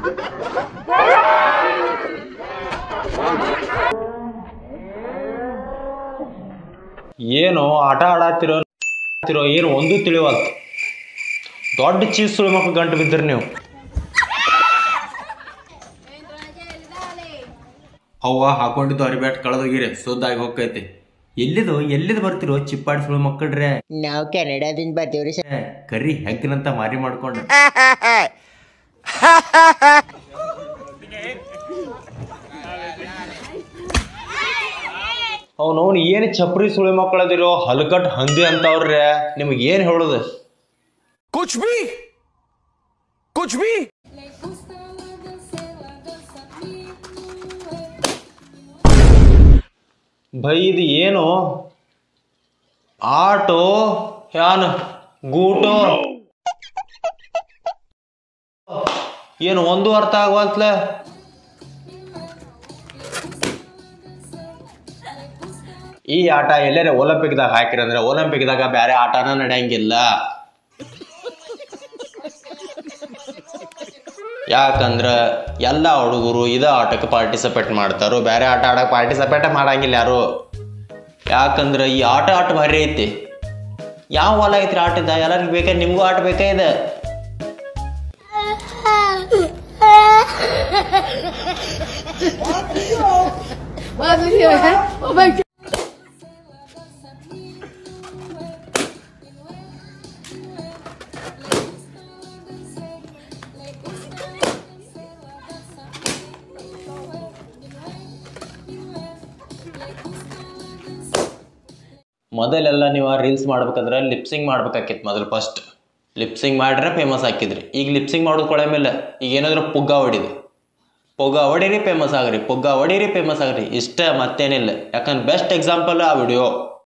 ಏನು ಆಟ ಆಡಾತಿರೋ ಆಡ್ತಿರೋ ಏನು ಒಂದು ತಿಳಿವಲ್ತು ದೊಡ್ಡ ಚೀಸ್ ಸುಳಿ ಮಕ್ಕಳು ಗಂಟು ಬಿದ್ದಿರಿ ನೀವು ಅವ್ವ ಹಾಕೊಂಡಿದ್ದು ಅರಿಬ್ಯಾಟ್ ಕಳೆದೋಗಿರಿ ಸುದ್ದಾಗಿ ಹೋಗ್ತೈತಿ ಎಲ್ಲಿದು ಎಲ್ಲಿದು ಬರ್ತಿರೋ ಚಿಪ್ಪಾಡಿ ಸುಳಿ ಮಕ್ಕಳ್ರೆ ನಾವು ಕೆನಡಾದಿಂದ ಬರ್ತೀವ್ರಿ ಸರ್ ಏ, ಕರಿ ಹೆಗ್ಗನಂತ ಮಾರಿ ಮಾಡ್ಕೊಂಡು ಅವನವ್ನು ಏನು ಚಪ್ರಿ ಸುಳಿ ಮಕ್ಕಳದಿರೋ ಹಲ್ಕಟ್ ಹಂದಿ ಅಂತವ್ರೆ ನಿಮ್ಗೆ ಏನು ಹೇಳೋದು कुछ भी कुछ भी ಭೈ ಇದು ಏನು ಆಟೋ ಯಾನ್ ಗೂಟೋ ಏನು ಒಂದು ಅರ್ಥ ಆಗವಲ್ತ್ಲ ಈ ಆಟ ಎಲ್ಲರೇ ಒಲಿಂಪಿಕ್ದಾಗ ಹಾಕಿರಿ ಅಂದ್ರೆ ಒಲಿಂಪಿಕ್ದಾಗ ಬೇರೆ ಆಟನ ನಡೆಯಂಗಿಲ್ಲ ಯಾಕಂದ್ರ ಎಲ್ಲ ಹುಡುಗರು ಇದ ಆಟಕ್ಕೆ ಪಾರ್ಟಿಸಿಪೇಟ್ ಮಾಡ್ತಾರೋ ಬೇರೆ ಆಟ ಆಡಕ್ಕೆ ಪಾರ್ಟಿಸಿಪೇಟ್ ಮಾಡಂಗಿಲ್ಲ ಯಾರು ಯಾಕಂದ್ರ ಈ ಆಟ ಆಟ ಭಾರಿ ಐತಿ ಯಾವ ಹೊಲ ಐತ್ರಿ ಆಟದ ಎಲ್ಲರಿಗೂ ಬೇಕಾ ನಿಮ್ಗೂ ಆಟ ಬೇಕಾ ಇದೆ ಮೊದಲೆಲ್ಲ ನೀವು ರೀಲ್ಸ್ ಮಾಡ್ಬೇಕಂದ್ರೆ ಲಿಪ್ಸಿಂಗ್ ಮಾಡ್ಬೇಕಾಕಿತ್ತು ಮೊದಲು ಫಸ್ಟ್ ಲಿಪ್ಸಿಂಗ್ ಮಾಡ್ರೆ ಫೇಮಸ್ ಹಾಕಿದ್ರಿ ಈಗ ಲಿಪ್ಸಿಂಗ್ ಮಾಡೋದು ಕೊಳೆ ಮೇಲೆ ಈಗ ಏನಾದ್ರು ಪುಗ್ಗ ಹೊಡಿದು ಪುಗ್ಗ ಹೊಡೀರಿ ಫೇಮಸ್ ಆಗ್ರಿ ಪುಗ್ಗ ಹೊಡೀರಿ ಫೇಮಸ್ ಆಗ್ರಿ ಇಷ್ಟ ಮತ್ತೇನಿಲ್ಲ ಯಾಕಂದ್ರೆ ಬೆಸ್ಟ್ ಎಕ್ಸಾಂಪಲ್ ಆ ವಿಡಿಯೋ